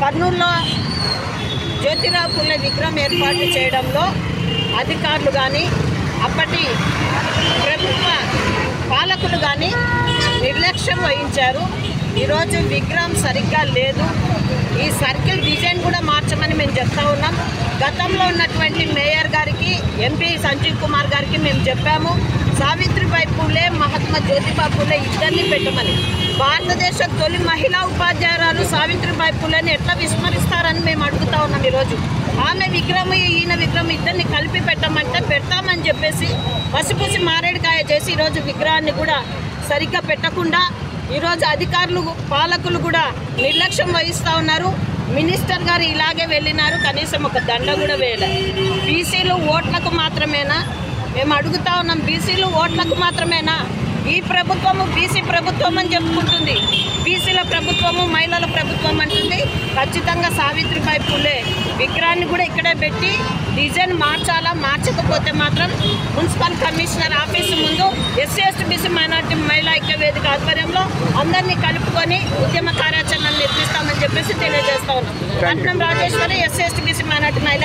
కర్నూలులో జ్యోతిరావు పుల్లె విగ్రహం ఏర్పాటు చేయడంలో అధికారులు కానీ అప్పటి ప్రభుత్వ పాలకులు కానీ నిర్లక్ష్యం వహించారు ఈరోజు విగ్రహం సరిగ్గా లేదు ఈ సర్కిల్ డిజైన్ కూడా మార్చమని మేము చెప్తా ఉన్నాం గతంలో ఉన్నటువంటి మేయర్ గారికి ఎంపీ సంజీవ్ కుమార్ గారికి మేము చెప్పాము సావిత్రిబాయి పూలే మహాత్మా జ్యోతిబా పూలే ఇద్దరిని పెట్టమని భారతదేశ తొలి మహిళా ఉపాధ్యాయురాలు సావిత్రిబాయి పూలేని ఎట్లా విస్మరిస్తారని మేము అడుగుతా ఉన్నాం ఈరోజు ఆమె విగ్రహం ఈయన విగ్రహం ఇద్దరిని కలిపి పెట్టమంటే పెడతామని చెప్పేసి పసిపుసి మారేడుకాయ చేసి ఈరోజు విగ్రహాన్ని కూడా సరిగ్గా పెట్టకుండా ఈరోజు అధికారులు పాలకులు కూడా నిర్లక్ష్యం వహిస్తూ ఉన్నారు మినిస్టర్ గారు ఇలాగే వెళ్ళినారు కనీసం ఒక దండ కూడా వేయలేదు బీసీలు ఓట్లకు మాత్రమేనా మేము అడుగుతా ఉన్నాం బీసీలు ఓట్లకు మాత్రమేనా ఈ ప్రభుత్వము బీసీ ప్రభుత్వం అని చెప్పుకుంటుంది బీసీల ప్రభుత్వము మహిళల ప్రభుత్వం అంటుంది ఖచ్చితంగా సావిత్రిబాయి పూలే విగ్రహాన్ని కూడా ఇక్కడే పెట్టి డిజైన్ మార్చాలా మార్చకపోతే మాత్రం మున్సిపల్ కమిషనర్ ఆఫీసు ముందు ఎస్సీ ఎస్టీ బీసీ మైనార్టీ మహిళా ఐక్య వేదిక ఆధ్వర్యంలో అందరినీ కలుపుకొని ఉద్యమ కార్యాచరణ నిర్మిస్తామని చెప్పేసి తెలియజేస్తా ఉన్నాం Patnam Rajeshwari SC ST BC minority మహిళా